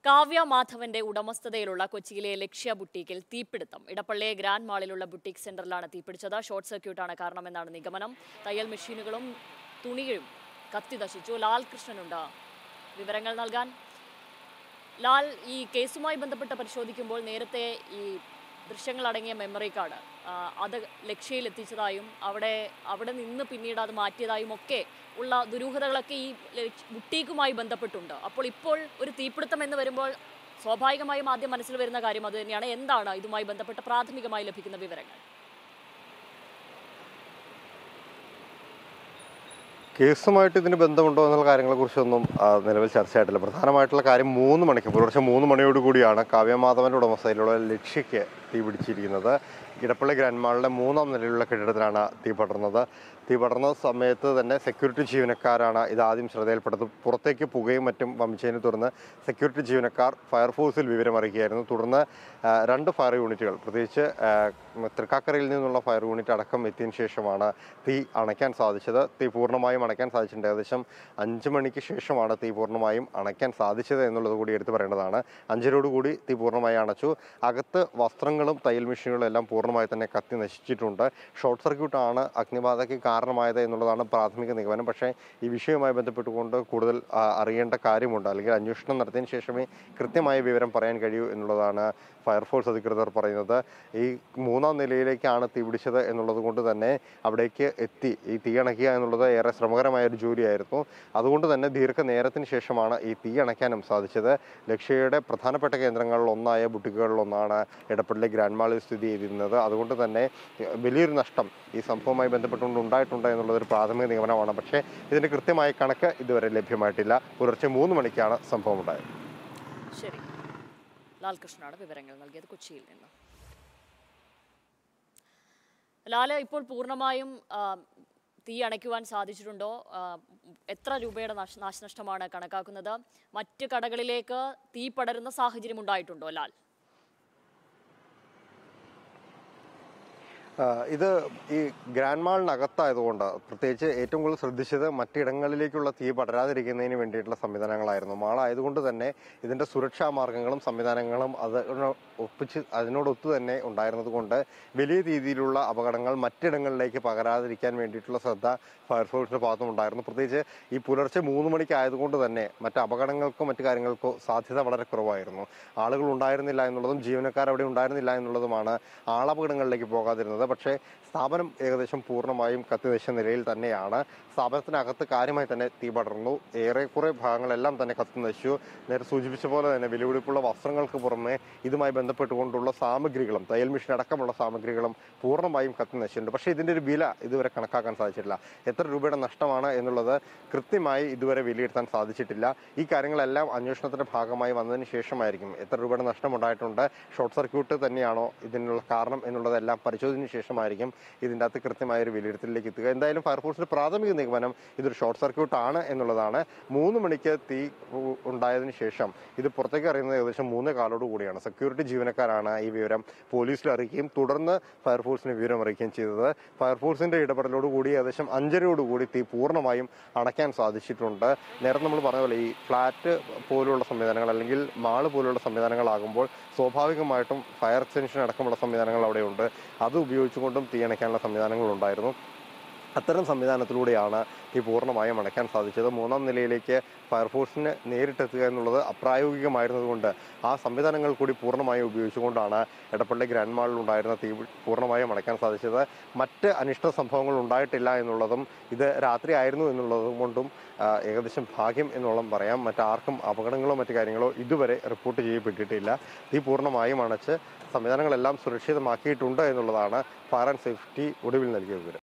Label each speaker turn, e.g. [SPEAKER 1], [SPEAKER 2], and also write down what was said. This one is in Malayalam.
[SPEAKER 1] കാവ്യ മാധവന്റെ ഉടമസ്ഥതയിലുള്ള കൊച്ചിയിലെ ലക്ഷ്യ ബുട്ടീക്കിൽ തീപിടുത്തം ഇടപ്പള്ളി ഗ്രാൻഡ് മാളിലുള്ള ബുട്ടീക്ക് സെന്ററിലാണ് തീപിടിച്ചത് ഷോർട്ട് സർക്യൂട്ടാണ് കാരണമെന്നാണ് നിഗമനം തയ്യൽ മെഷീനുകളും തുണിയും കത്തി നശിച്ചു ലാൽ കൃഷ്ണനുണ്ട് വിവരങ്ങൾ നൽകാൻ ലാൽ ഈ കേസുമായി ബന്ധപ്പെട്ട് പരിശോധിക്കുമ്പോൾ നേരത്തെ ഈ ദൃശ്യങ്ങളടങ്ങിയ മെമ്മറി കാർഡ് ആ, അത് ലക്ഷ്യയിൽ എത്തിച്ചതായും അവിടെ അവിടെ നിന്ന് പിന്നീട് അത് മാറ്റിയതായും ഒക്കെ ഉള്ള ദുരൂഹതകളൊക്കെ ഈ ലക്ഷ- ബുട്ടീക്കുമായി ബന്ധപ്പെട്ടുണ്ട് അപ്പോൾ ഇപ്പോൾ ഒരു തീപിടുത്തം എന്ന് വരുമ്പോൾ സ്വാഭാവികമായും ആദ്യം മനസ്സിൽ വരുന്ന കാര്യം അത് തന്നെയാണ് എന്താണ് ഇതുമായി ബന്ധപ്പെട്ട് പ്രാഥമികമായി ലഭിക്കുന്ന വിവരങ്ങൾ
[SPEAKER 2] കേസുമായിട്ട് ഇതിന് ബന്ധമുണ്ടോ എന്നുള്ള കാര്യങ്ങളെക്കുറിച്ചൊന്നും ആ, നിലവിൽ ചർച്ചയായിട്ടില്ല പ്രധാനമായിട്ടുള്ള കാര്യം മൂന്ന് മണിക്ക് പുലർച്ചെ മൂന്ന് മണിയോട് കൂടിയാണ് കാവ്യമാധവന്റെ ഉടമസ്ഥയിലുള്ള ലക്ഷ്യയ്ക്ക് തീ പിടിച്ചിരിക്കുന്നത് ഇടപ്പള്ളി ഗ്രാൻഡ് മാളിലെ മൂന്നാം നിലയിലുള്ള കെട്ടിടത്തിലാണ് തീ പടർന്നത് തീ പടർന്ന സമയത്ത് തന്നെ സെക്യൂരിറ്റി ജീവനക്കാരാണ് ഇത് ആദ്യം ശ്രദ്ധയിൽപ്പെട്ടത് പുറത്തേക്ക് പുകയും മറ്റും വമിച്ചതിനെ തുടർന്ന് സെക്യൂരിറ്റി ജീവനക്കാർ ഫയർഫോഴ്സിൽ വിവരമറിയിക്കുകയായിരുന്നു തുടർന്ന് ആ, രണ്ട് ഫയർ യൂണിറ്റുകൾ പ്രത്യേകിച്ച് ആ, തൃക്കാക്കരയിൽ നിന്നുള്ള ഫയർ യൂണിറ്റ് അടക്കം എത്തിയതിനു ശേഷമാണ് തീ അണയ്ക്കാൻ സാധിച്ചത് തീ പൂർണ്ണമായും അണയ്ക്കാൻ സാധിച്ചിട്ടുണ്ട് ഏകദേശം അഞ്ച് മണിക്ക് ശേഷമാണ് തീ പൂർണ്ണമായും അണയ്ക്കാൻ സാധിച്ചത് എന്നുള്ളത് കൂടി എടുത്തു പറയേണ്ടതാണ് അഞ്ചരോടുകൂടി തീ പൂർണ്ണമായി അണച്ചു അകത്ത് വസ്ത്രങ്ങളും തയ്യൽ മെഷീനുകളും എല്ലാം പൂർണ്ണമായി തന്നെ കത്തി നശിച്ചിട്ടുണ്ട് ഷോർട്ട് സർക്യൂട്ടാണ് അഗ്നിബാധയ്ക്ക് കാരണമായത് എന്നുള്ളതാണ് പ്രാഥമിക നിഗമനം പക്ഷേ ഈ വിഷയവുമായി ബന്ധപ്പെട്ടുകൊണ്ട് കൂടുതൽ ആ, അറിയേണ്ട കാര്യമുണ്ട് അല്ലെങ്കിൽ അന്വേഷണം നടത്തിയതിനു ശേഷമേ കൃത്യമായ വിവരം പറയാൻ കഴിയൂ എന്നുള്ളതാണ് ഫയർഫോഴ്സ് അധികൃതർ പറയുന്നത് ഈ മൂന്നാം നിലയിലേക്കാണ് തീ പിടിച്ചത് എന്നുള്ളത് കൊണ്ട് തന്നെ അവിടേക്ക് എത്തി ഈ തീ അണയ്ക്കുക എന്നുള്ളത് ഏറെ ശ്രമകരമായ ഒരു ജോലിയായിരുന്നു അതുകൊണ്ട് തന്നെ ദീർഘനേരത്തിന് ശേഷമാണ് ഈ തീ അണയ്ക്കാനും സാധിച്ചത് ലക്ഷ്യയുടെ പ്രധാനപ്പെട്ട കേന്ദ്രങ്ങളിൽ ഒന്നായ ബുട്ടിക്കുകളിൽ ഒന്നാണ് ഇടപ്പള്ളി ഗ്രാൻഡ് മാളിൽ സ്ഥിതി ചെയ്തിരുന്നത് അതുകൊണ്ട് തന്നെ വലിയൊരു നഷ്ടം ഈ സംഭവവുമായി ബന്ധപ്പെട്ടുകൊണ്ട് ഉണ്ടായിട്ടുണ്ട് എന്നുള്ളത് ഒരു പ്രാഥമിക നിഗമനമാണ് പക്ഷേ ഇതിന്റെ കൃത്യമായ കണക്ക് ഇതുവരെ ലഭ്യമായിട്ടില്ല പുലർച്ചെ മൂന്ന് മണിക്കാണ് സംഭവം ഉണ്ടായത്
[SPEAKER 1] ശരി ലാൽകൃഷ്ണനാണ് വിവരങ്ങൾ നൽകിയത് കൊച്ചിയിൽ നിന്ന് ലാല് ഇപ്പോൾ പൂർണ്ണമായും ആ, തീ അണയ്ക്കുവാൻ സാധിച്ചിട്ടുണ്ടോ ആ, എത്ര രൂപയുടെ നാശ- നാശനഷ്ടമാണ് കണക്കാക്കുന്നത് മറ്റ് കടകളിലേക്ക് തീ പടരുന്ന സാഹചര്യം ഉണ്ടായിട്ടുണ്ടോ ലാൽ
[SPEAKER 2] ആ, ഇത് ഈ ഗ്രാൻഡ് മാളിനകത്തായതുകൊണ്ട് പ്രത്യേകിച്ച് ഏറ്റവും കൂടുതൽ ശ്രദ്ധിച്ചത് മറ്റിടങ്ങളിലേക്കുള്ള തീ പടരാതിരിക്കുന്നതിന് വേണ്ടിയിട്ടുള്ള സംവിധാനങ്ങളായിരുന്നു മാളായതുകൊണ്ട് തന്നെ ഇതിന്റെ സുരക്ഷാ മാർഗങ്ങളും സംവിധാനങ്ങളും അത് ഒപ്പിച്ച് അതിനോടൊത്തു തന്നെ ഉണ്ടായിരുന്നത് കൊണ്ട് വലിയ രീതിയിലുള്ള അപകടങ്ങൾ മറ്റിടങ്ങളിലേക്ക് പകരാതിരിക്കാൻ വേണ്ടിയിട്ടുള്ള ശ്രദ്ധ ഫയർഫോഴ്സിന്റെ ഭാഗത്തും ഉണ്ടായിരുന്നു പ്രത്യേകിച്ച് ഈ പുലർച്ചെ മൂന്ന് മണിക്ക് ആയതുകൊണ്ട് തന്നെ മറ്റ് അപകടങ്ങൾക്കോ മറ്റു കാര്യങ്ങൾക്കോ സാധ്യത വളരെ കുറവായിരുന്നു ആളുകൾ ഉണ്ടായിരുന്നില്ല എന്നുള്ളതും ജീവനക്കാർ അവിടെ ഉണ്ടായിരുന്നില്ല എന്നുള്ളതുമാണ് ആളപകടങ്ങളിലേക്ക് പോകാതിരുന്നത് പക്ഷേ സ്ഥാപനം ഏകദേശം പൂർണ്ണമായും കത്തിനശിച്ച നിലയിൽ തന്നെയാണ് സ്ഥാപനത്തിനകത്ത് കാര്യമായി തന്നെ തീ പടർന്നു ഏറെക്കുറെ ഭാഗങ്ങളെല്ലാം തന്നെ കത്തി നശിച്ചു നേരെ സൂചിപ്പിച്ച പോലെ തന്നെ വിലപിടിപ്പുള്ള വസ്ത്രങ്ങൾക്ക് പുറമെ ഇതുമായി ബന്ധപ്പെട്ടുകൊണ്ടുള്ള സാമഗ്രികളും തയ്യൽ മെഷീൻ അടക്കമുള്ള സാമഗ്രികളും പൂർണ്ണമായും കത്തി നശിച്ചിട്ടുണ്ട് പക്ഷേ ഇതിന്റെ ഒരു വില ഇതുവരെ കണക്കാക്കാൻ സാധിച്ചിട്ടില്ല എത്ര രൂപയുടെ നഷ്ടമാണ് എന്നുള്ളത് കൃത്യമായി ഇതുവരെ വിലയിരുത്താൻ സാധിച്ചിട്ടില്ല ഈ കാര്യങ്ങളെല്ലാം അന്വേഷണത്തിന്റെ ഭാഗമായി വന്നതിന് ശേഷമായിരിക്കും എത്ര രൂപയുടെ നഷ്ടം ഉണ്ടായിട്ടുണ്ട് ഷോർട്ട് സർക്യൂട്ട് തന്നെയാണോ ഇതിനുള്ള കാരണം എന്നുള്ളതെല്ലാം പരിശോധനയ്ക്ക് ശേഷമായിരിക്കും ഇതിൻ്റെ അകത്ത് കൃത്യമായ ഒരു വിലയിരുത്തലിലേക്ക് എത്തുക എന്തായാലും ഫയർഫോഴ്സിന്റെ പ്രാഥമിക നിഗമനം ഇതൊരു ഷോർട്ട് സർക്യൂട്ട് ആണ് എന്നുള്ളതാണ് മൂന്ന് മണിക്ക് തീ ഉ- ഉണ്ടായതിനു ശേഷം ഇത് പുറത്തേക്ക് അറിയുന്നത് ഏകദേശം മൂന്നേ കാലോട് കൂടിയാണ് സെക്യൂരിറ്റി ജീവനക്കാരാണ് ഈ വിവരം പോലീസിൽ അറിയിക്കുകയും തുടർന്ന് ഫയർഫോഴ്സിന് വിവരം അറിയിക്കുകയും ചെയ്തത് ഫയർഫോഴ്സിന്റെ ഇടപെടലോട് കൂടി ഏകദേശം അഞ്ചരയോടുകൂടി തീ പൂർണ്ണമായും അണയ്ക്കാൻ സാധിച്ചിട്ടുണ്ട് നേരത്തെ നമ്മൾ പറഞ്ഞ പോലെ ഈ ഫ്ലാറ്റ് പോലുള്ള സംവിധാനങ്ങൾ അല്ലെങ്കിൽ മാള് പോലുള്ള സംവിധാനങ്ങളാകുമ്പോൾ സ്വാഭാവികമായിട്ടും ഫയർ എക്സ്റ്റൻഷൻ അടക്കമുള്ള സംവിധാനങ്ങൾ അവിടെയുണ്ട് അത് ഉപയോഗിച്ചുകൊണ്ടും തീ അണയ്ക്കാനുള്ള സംവിധാനങ്ങൾ ഉണ്ടായിരുന്നു അത്തരം സംവിധാനത്തിലൂടെയാണ് ഈ പൂർണ്ണമായും അണയ്ക്കാൻ സാധിച്ചത് മൂന്നാം നിലയിലേക്ക് ഫയർഫോഴ്സിന് നേരിട്ടെത്തുക എന്നുള്ളത് അപ്രായോഗികമായിരുന്നതുകൊണ്ട് ആ സംവിധാനങ്ങൾ കൂടി പൂർണ്ണമായും ഉപയോഗിച്ചുകൊണ്ടാണ് എടപ്പള്ളി ഗ്രാൻഡ് മാളിൽ ഉണ്ടായിരുന്ന തീ പൂർണ്ണമായും അണയ്ക്കാൻ സാധിച്ചത് മറ്റ് അനിഷ്ട സംഭവങ്ങൾ ഉണ്ടായിട്ടില്ല എന്നുള്ളതും ഇത് രാത്രി ആയിരുന്നു എന്നുള്ളതും കൊണ്ടും ആ, ഏകദേശം ഭാഗ്യം എന്നുള്ളത് പറയാം മറ്റാർക്കും അപകടങ്ങളോ മറ്റു കാര്യങ്ങളോ ഇതുവരെ റിപ്പോർട്ട് ചെയ്യപ്പെട്ടിട്ടില്ല തീ പൂർണ്ണമായും അണച്ച് സംവിധാനങ്ങളെല്ലാം സുരക്ഷിതമാക്കിയിട്ടുണ്ട് എന്നുള്ളതാണ് ഫയർ ആൻഡ് സേഫ്റ്റി ഒടുവിൽ നൽകിയ വിവരം